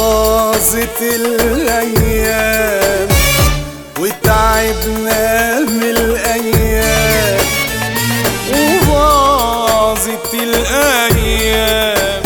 باظت الايام وتعبنا من الايام وباظت الايام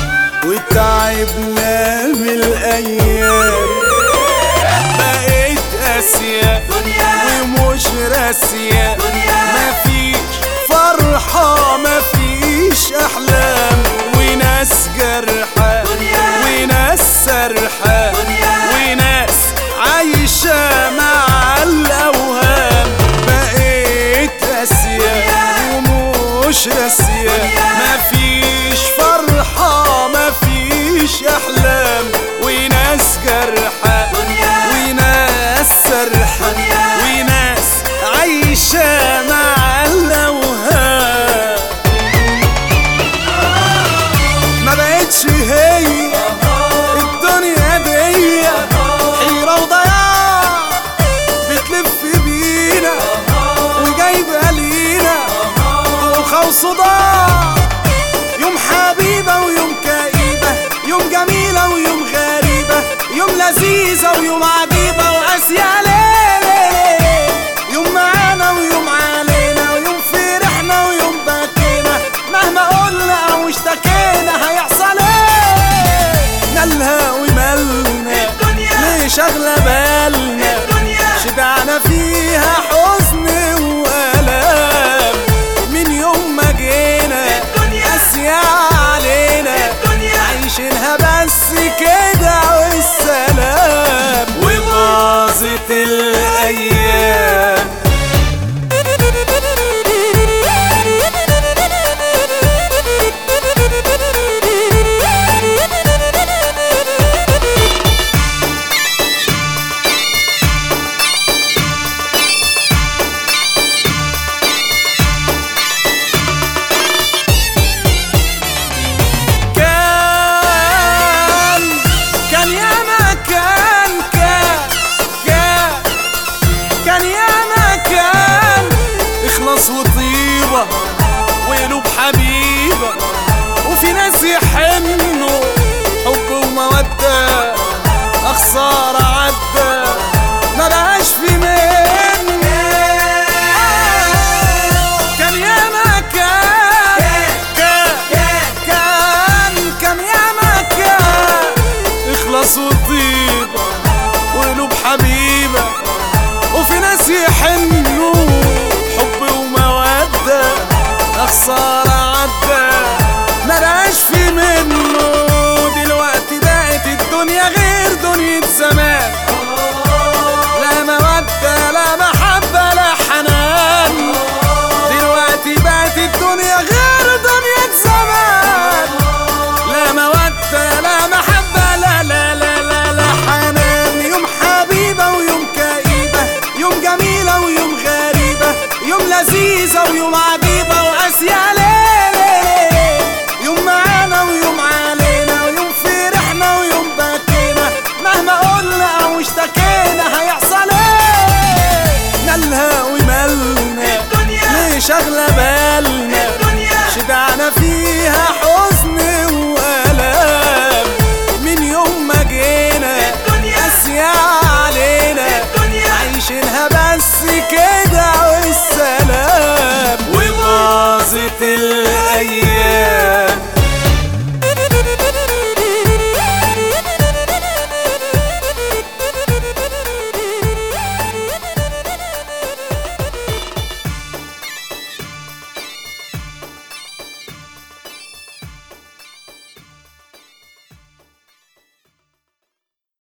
وتعبنا من الايام بقيت قاسية ومش راسية مفيش فرحة مفيش أحلام وناس جرحى وناس سرحى وناس عايشة مع الأوهام بقيت قاسية ومش راسية مفيش فرحة مفيش أحلام وناس جرحى وناس سرحى وناس عايشة مع الأوهام ما بقتش هي الدنيا دي حيرة وضياع بتلف بينا وجايبة لينا دوخة وصداع يوم حبيبة ويوم كئيبة يوم جميلة ويوم غريبة يوم لذيذة ويوم عجيبة وقاسية ليلة يوم معانا ويوم علينا ويوم فرحنا ويوم بكينا مهما قلنا او اشتكينا هيحصل ايه مالها ومالنا الدنيا ليه شاغلة بالنا الدنيا شبعنا فيها حزن